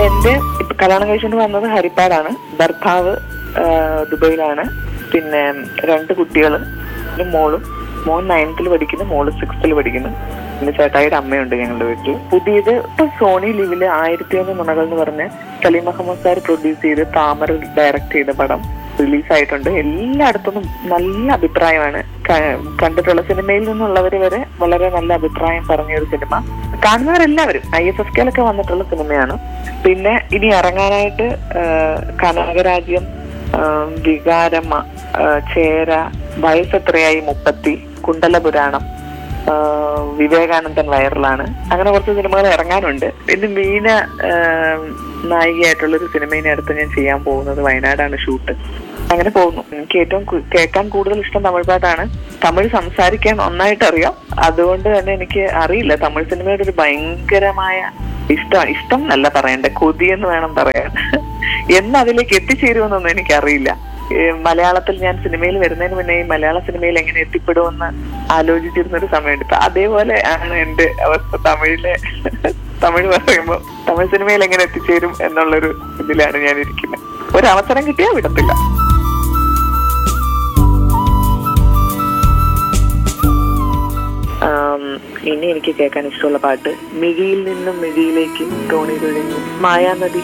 എന്റെ ഇപ്പൊ കല്യാണം കഴിച്ചുകൊണ്ട് വന്നത് ഹരിപ്പാടാണ് ഭർത്താവ് ആ, ദുബൈയിലാണ് പിന്നെ രണ്ട് കുട്ടികൾ മോളും മോൻ നയൻത്തിൽ പഠിക്കുന്നു മോള് സിക്സ്ത്തിൽ പഠിക്കുന്നു പിന്നെ ചേട്ടായിയുടെ അമ്മയുണ്ട് ഞങ്ങളുടെ വീട്ടിൽ പുതിയത് ഇപ്പൊ സോണി ലിവില് ആയിരത്തി ഒന്ന് നുണകൾ എന്ന് പറഞ്ഞ് സലീം അഹമ്മദ് സാർ പ്രൊഡ്യൂസ് ചെയ്ത് താമര ഡയറക്ട് ചെയ്ത പടം റിലീസായിട്ടുണ്ട് എല്ലായിടത്തുനിന്നും നല്ല അഭിപ്രായമാണ് ക- കണ്ടിട്ടുള്ള സിനിമയിൽ നിന്നുള്ളവർ വരെ വളരെ നല്ല അഭിപ്രായം പറഞ്ഞ ഒരു സിനിമ കാണുന്നവരെല്ലാവരും ഐ എസ് എഫ് കെയിലൊക്കെ വന്നിട്ടുള്ള സിനിമയാണ് പിന്നെ ഇനി ഇറങ്ങാനായിട്ട് ആ, കനകരാജ്യം ആ, വികാരമ ആ, ചേര വയസ്സെത്രയായി മുപ്പത്തി കുണ്ടലപുരാണം ആ, വിവേകാനന്ദൻ വൈറലാണ് അങ്ങനെ കുറച്ച് സിനിമകൾ ഇറങ്ങാനുണ്ട് പിന്നെ മീന ആ, നായികയായിട്ടുള്ളൊരു സിനിമ ഇനി അടുത്ത് ഞാൻ ചെയ്യാൻ പോകുന്നത് വയനാടാണ് ഷൂട്ട് അങ്ങനെ പോകുന്നു എനിക്ക് ഏറ്റവും കു- കേൾക്കാൻ കൂടുതൽ ഇഷ്ടം തമിഴ് പാട്ടാണ് തമിഴ് സംസാരിക്കാൻ നന്നായിട്ട് അറിയാം അതുകൊണ്ട് തന്നെ എനിക്ക് അറിയില്ല തമിഴ് സിനിമയുടെ ഒരു ഭയങ്കരമായ ഇഷ്ടം ഇഷ്ടം എന്നല്ല പറയണ്ടേ കൊതി എന്ന് വേണം പറയാൻ എന്ന് അതിലേക്ക് എത്തിച്ചേരുമെന്നൊന്നും എനിക്കറിയില്ല ഏ, മലയാളത്തിൽ ഞാൻ സിനിമയിൽ വരുന്നതിന് മുന്നേ ഈ മലയാള സിനിമയിൽ എങ്ങനെ എത്തിപ്പെടുമെന്ന് ആലോചിച്ചിരുന്ന ഒരു സമയമുണ്ട് ഇപ്പൊ അതേപോലെ ആണ് എന്റെ അവസ്ഥ തമിഴിലെ തമിഴ് പറയുമ്പോൾ തമിഴ് സിനിമയിൽ എങ്ങനെ എത്തിച്ചേരും എന്നുള്ളൊരു ഇതിലാണ് ഞാൻ ഇരിക്കുന്നത് ഒരു അവസരം കിട്ടിയാൽ വിടത്തില്ല ആം, ഇനി എനിക്ക് കേൾക്കാൻ ഇഷ്ടമുള്ള പാട്ട് മിഴിയിൽ നിന്നും മിഴിയിലേക്ക് തോണി തുഴഞ്ഞു മായാനദി